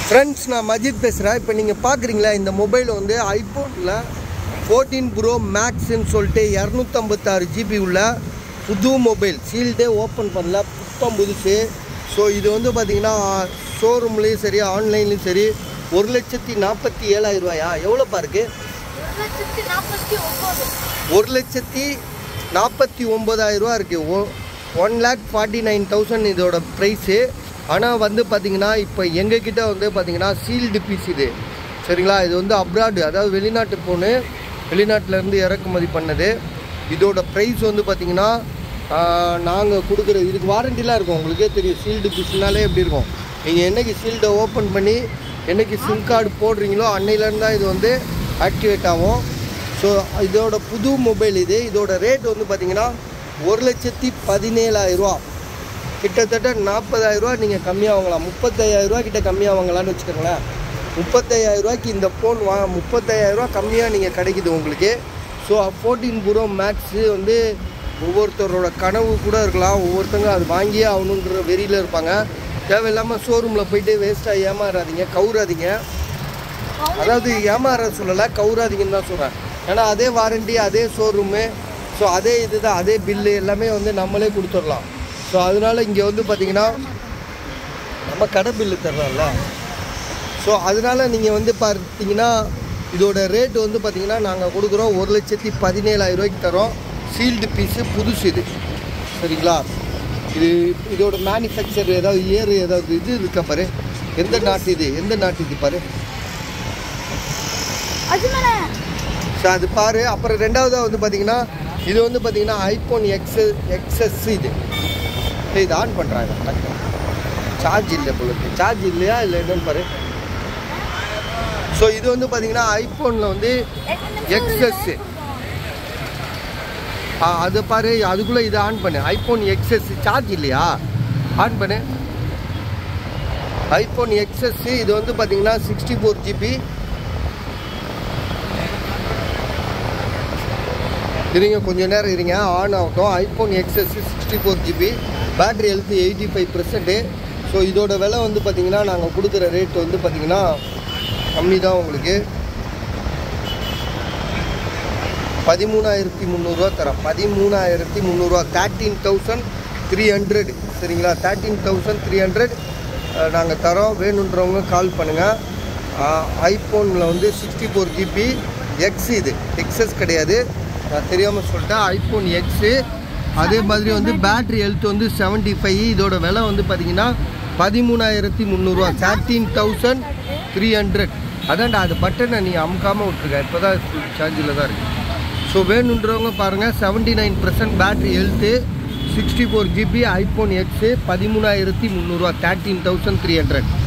friends நான் மஜித் பேசுகிறேன் இப்போ நீங்கள் பார்க்குறீங்களா இந்த மொபைல் வந்து ஐஃபோனில் ஃபோர்டீன் ப்ரோ மேக்ஸ்ன்னு சொல்லிட்டு இரநூத்தம்பத்தாறு ஜிபி உள்ள புது மொபைல் சீல்டே ஓப்பன் பண்ணல புத்தம் புதுசு ஸோ இது வந்து பார்த்தீங்கன்னா ஷோரூம்லேயும் சரி ஆன்லைன்லேயும் சரி ஒரு லட்சத்தி நாற்பத்தி ஏழாயிரம் ரூபாயா எவ்வளோப்பா இருக்குது ஒரு லட்சத்தி நாற்பத்தி ஒன்பது ஒரு லட்சத்தி நாற்பத்தி ஒம்பதாயிரம் ரூபா இருக்குது oh one lakh forty nine thousand இதோட ப்ரைஸு ஆனால் வந்து பார்த்தீங்கன்னா இப்போ எங்ககிட்ட வந்து பார்த்தீங்கன்னா சீல்டு பீஸ் இது சரிங்களா இது வந்து அப்ராடு அதாவது வெளிநாட்டு ஃபோனு வெளிநாட்டிலேருந்து இறக்குமதி பண்ணது இதோட ப்ரைஸ் வந்து பார்த்தீங்கன்னா நாங்கள் கொடுக்குற இதுக்கு வாரண்டிலாம் இருக்கும் உங்களுக்கே தெரியும் சீல்டு பீஸ்னாலே எப்படி இருக்கும் நீங்கள் என்னைக்கு சீல்டை ஓப்பன் பண்ணி என்னைக்கு சிம் கார்டு போடுறீங்களோ அன்னையிலேருந்து தான் இது வந்து ஆக்டிவேட் ஆகும் ஸோ இதோட புது மொபைல் இது இதோட ரேட் வந்து பார்த்தீங்கன்னா ஒரு லட்சத்தி பதினேழாயிரரூவா கிட்டத்தட்ட நாற்பதாயிரரூவா நீங்கள் கம்மியாக வாங்கலாம் முப்பத்தையாயிரரூவா கிட்ட கம்மியாக வாங்கலாம்னு வச்சுக்கோங்களேன் முப்பத்தையாயிரரூவாய்க்கு இந்த ஃபோன் வா முப்பத்தையாயிரரூவா கம்மியாக நீங்கள் கிடைக்குது உங்களுக்கு ஸோ ஃபோர்டீன் ப்ரோ மேக்ஸு வந்து ஒவ்வொருத்தரோட கனவு கூட இருக்கலாம் ஒவ்வொருத்தங்க அது வாங்கியே ஆகணுன்ற வெறியில் இருப்பாங்க தேவையில்லாமல் ஷோரூமில் போயிட்டு வேஸ்ட்டாக ஏமாறாதீங்க கவுறாதீங்க அதாவது ஏமாற சொல்லலை கவுறாதீங்கன்னு தான் சொல்கிறேன் ஏன்னா அதே வாரண்டி அதே ஷோரூமு ஸோ அதே இது தான் அதே பில்லு எல்லாமே வந்து நம்மளே கொடுத்துடலாம் ஸோ அதனால இங்கே வந்து பார்த்தீங்கன்னா நம்ம கடை பில்லு தர்றோம்ல ஸோ அதனால நீங்கள் வந்து பார்த்தீங்கன்னா இதோட ரேட் வந்து பார்த்தீங்கன்னா நாங்கள் கொடுக்குறோம் ஒரு லட்சத்தி பதினேழாயிரம் ரூபாய்க்கு தரோம் சீல்டு பீஸு புதுசு இது சரிங்களா இது இதோட மேனுஃபேக்சர் ஏதாவது இயர் ஏதாவது இது இருக்கா பாரு எந்த நாட்டு இது எந்த நாட்டு இது பாரு அஜுமனே ஸோ அது பாரு அப்புறம் ரெண்டாவதாக வந்து பார்த்தீங்கன்னா இது வந்து பார்த்தீங்கன்னா ஐஃபோன் எக்ஸ் எக்ஸ்எஸ் இது சரி, இது ஆன் பண்ணுறாங்க சார்ஜ் இல்லை போல இருக்கு சார்ஜ் இல்லையா இல்லை என்னன்னு பாரு ஸோ இது வந்து பார்த்தீங்கன்னா ஐஃபோனில் வந்து எக்ஸ்எஸ் ஆ அது பாரு அதுக்குள்ளே இதை ஆன் பண்ணு ஐஃபோன் எக்ஸ்எஸ் சார்ஜ் இல்லையா ஆன் பண்ணு ஐஃபோன் எக்ஸ்எஸ் இது வந்து பார்த்தீங்கன்னா சிக்ஸ்டி ஃபோர் ஜிபி இருங்க கொஞ்ச நேரம் இருங்க ஆன் ஆகட்டும் iPhone XS sixty four GB battery health eighty five percent so இதோட விலை வந்து பார்த்தீங்கன்னா நாங்கள் கொடுக்குற ரேட் வந்து பார்த்தீங்கன்னா கம்மி தான் உங்களுக்கு பதிமூணாயிரத்தி முந்நூறுரூவா தரோம் பதிமூணாயிரத்தி முந்நூறுரூவா தேர்ட்டீன் தௌசண்ட் த்ரீ ஹண்ட்ரட் சரிங்களா தேர்ட்டீன் தௌசண்ட் த்ரீ ஹண்ட்ரட் நாங்கள் தரோம் வேணுன்றவங்க கால் பண்ணுங்கள் ஐஃபோனில் வந்து சிக்ஸ்டி ஃபோர் ஜிபி எக்ஸ் இது எக்ஸஸ் கிடையாது நான் தெரியாமல் சொல்லிட்டேன் ஐஃபோன் எக்ஸு அதே மாதிரி வந்து பேட்ரி ஹெல்த் வந்து செவன்ட்டி ஃபைவ் இதோட விலை வந்து பார்த்தீங்கன்னா பதிமூணாயிரத்தி முந்நூறுரூவா தேர்ட்டீன் தௌசண்ட் த்ரீ ஹண்ட்ரட் அதான்டா அது பட்டனை நீ அமுக்காமல் விட்ருக்க இப்போ தான் ஃபுல் சார்ஜில் தான் இருக்குது ஸோ வேணுன்றவங்க பாருங்கள் seventy nine percent battery health sixty four GB iPhone X பதிமூணாயிரத்தி முந்நூறுரூவா தேர்ட்டீன் தௌசண்ட் த்ரீ ஹண்ட்ரட்